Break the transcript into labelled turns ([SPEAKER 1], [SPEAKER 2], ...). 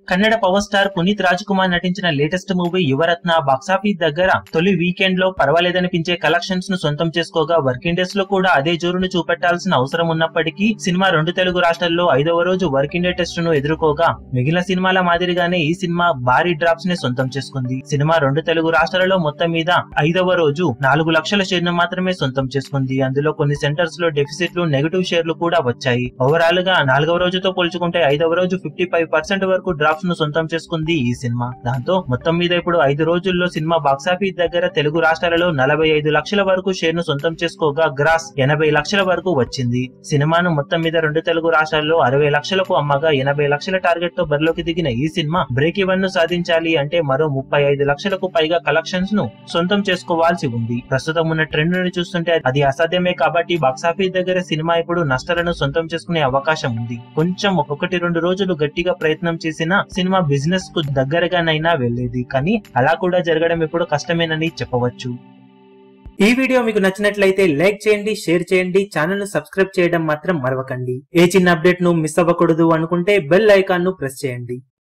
[SPEAKER 1] Kannada power star Puneeth Raj Kumar నటించిన latest movie Yuvaratna box office దగ్గర తొలి వీకెండ్ లో పర్వాలేదనిపించే కలెక్షన్స్ ను సొంతం చేసుకోగా వర్కింగ్ డేస్ లో కూడా అదే జోరును చూపెట్టాల్సిన అవసరం ఉన్నప్పటికీ సినిమా రెండు తెలుగు రాష్ట్రాల్లో ఐదవ రోజు వర్కింగ్ డే టెస్ట్ ను ఎదుర్కోగా మిగిలిన సినిమాల మాదిరిగానే ఈ సినిమా భారీ డ్రాప్స్ ని సొంతం చేసుకుంది సినిమా రెండు తెలుగు రాష్ట్రాలలో మొత్తం మీద ఐదవ రోజు నాలుగు లక్షల షేర్ను మాత్రమే సొంతం చేసుకుంది అందులో కొన్ని సెంటర్స్ లో డెఫిసిట్లు నెగటివ్ షేర్లు కూడా వచ్చాయి ఓవరాల్ గా నాలుగవ రోజుతో పోల్చుకుంటే ఐదవ రోజు ఫిఫ్టీ ఫైవ్ పర్సెంట్ వరకు డ్రాప్స్ ను సొంతం చేసుకుంది ఈ సినిమా దాంతో మొత్తం మీద ఇప్పుడు ఐదు రోజుల్లో సినిమా బాక్సాఫీస్ దగ్గర తెలుగు రాష్ట్రాలలో నలభై ఐదు లక్షల వరకు షేర్ ను సొంతం చేసుకోగా గ్రాస్ ఎనభై లక్షల వరకు వచ్చింది సినిమాను మొత్తం మీద రెండు తెలుగు రాష్ట్రాల్లో అరవై లక్షలకు అమ్మగా ఎనభై లక్షల టార్గెట్ తో బరిలోకి దిగిన ఈ సినిమా బ్రేక్ ఈవెన్ ను సాధించాలి అంటే మరో ముప్పై ఐదు లక్షలకు పైగా కలెక్షన్స్ ను సొంతం చేసుకోవాల్సి ఉంది ప్రస్తుతం ఉన్న ట్రెండ్ ని చూస్తుంటే అది అసాధ్యమే కాబట్టి బాక్సాఫీస్ దగ్గర సినిమా ఇప్పుడు నష్టాలను సొంతం చేసుకునే అవకాశం ఉంది కొంచెం ఒక్కొక్కటి రెండు రోజులు గట్టిగా ప్రయత్నం చేసినా సినిమా బిజినెస్ కు దగ్గరగానైనా వెళ్లేది కానీ అలా కూడా జరగడం ఇప్పుడు కష్టమేనని చెప్పవచ్చు ఈ వీడియో మీకు నచ్చినట్లయితే లైక్ చేయండి షేర్ చేయండి ఛానల్ ను సబ్స్క్రైబ్ చేయడం మాత్రం మరవకండి ఏ చిన్న అప్డేట్ ను మిస్ అవ్వకూడదు అనుకుంటే బెల్ ఐకాన్ ను ప్రెస్ చేయండి